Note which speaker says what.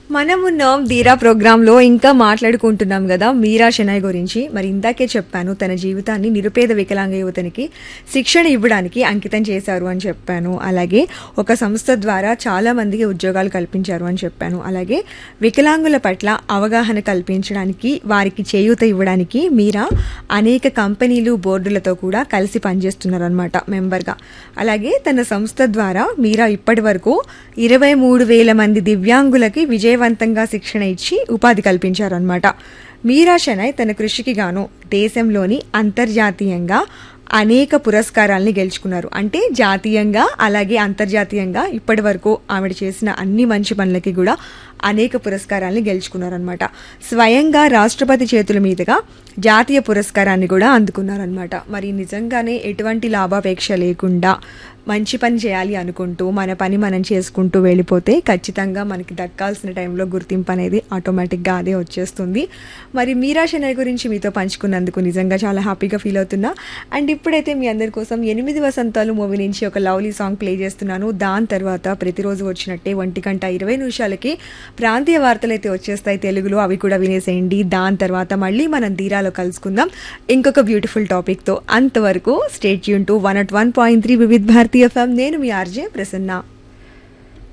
Speaker 1: మనమున్నాం ధీరా ప్రోగ్రాంలో ఇంకా మాట్లాడుకుంటున్నాం కదా మీరా షెనాయ్ గురించి మరి ఇందాకే చెప్పాను తన జీవితాన్ని నిరుపేద వికలాంగ యువతనికి శిక్షణ ఇవ్వడానికి అంకితం చేశారు అని చెప్పాను అలాగే ఒక సంస్థ ద్వారా చాలా మందికి ఉద్యోగాలు కల్పించారు అని చెప్పాను అలాగే వికలాంగుల పట్ల అవగాహన కల్పించడానికి వారికి చేయూత ఇవ్వడానికి మీరా అనేక కంపెనీలు బోర్డులతో కూడా కలిసి పనిచేస్తున్నారు అనమాట మెంబర్గా అలాగే తన సంస్థ ద్వారా మీరా ఇప్పటి వరకు ఇరవై మూడు వేల మంది దివ్యాంగులకి విజయవంతంగా శిక్షణ ఇచ్చి ఉపాధి కల్పించారనమాట మీరా షెనై తన కృషికి గాను దేశంలోని అంతర్జాతీయంగా అనేక పురస్కారాల్ని గెలుచుకున్నారు అంటే జాతీయంగా అలాగే అంతర్జాతీయంగా ఇప్పటి వరకు ఆవిడ చేసిన అన్ని మంచి పనులకి కూడా అనేక పురస్కారాల్ని గెలుచుకున్నారనమాట స్వయంగా రాష్ట్రపతి చేతుల మీదుగా జాతీయ పురస్కారాన్ని కూడా అందుకున్నారనమాట మరి నిజంగానే ఎటువంటి లాభాపేక్ష లేకుండా మంచి పని చేయాలి అనుకుంటూ మన పని మనం చేసుకుంటూ వెళ్ళిపోతే ఖచ్చితంగా మనకి దక్కాల్సిన టైంలో గుర్తింపు అనేది ఆటోమేటిక్గా అదే వచ్చేస్తుంది మరి మీరా షెనై గురించి మీతో పంచుకున్నందుకు నిజంగా చాలా హ్యాపీగా ఫీల్ అవుతున్నా అండ్ ఇప్పుడైతే మీ అందరి కోసం ఎనిమిది వసంతాలు మూవీ నుంచి ఒక లవ్లీ సాంగ్ ప్లే చేస్తున్నాను దాని తర్వాత ప్రతిరోజు వచ్చినట్టే ఒంటి గంట ఇరవై నిమిషాలకి ప్రాంతీయ వార్తలు అయితే వచ్చేస్తాయి తెలుగులో అవి కూడా వినేసేయండి దాని తర్వాత మళ్ళీ మనం ధీరాలో కలుసుకుందాం ఇంకొక బ్యూటిఫుల్ టాపిక్తో అంతవరకు స్టేట్ యూన్ to one nought one point three Vividh Bharati FM నేను మీ ఆర్జే ప్రసన్న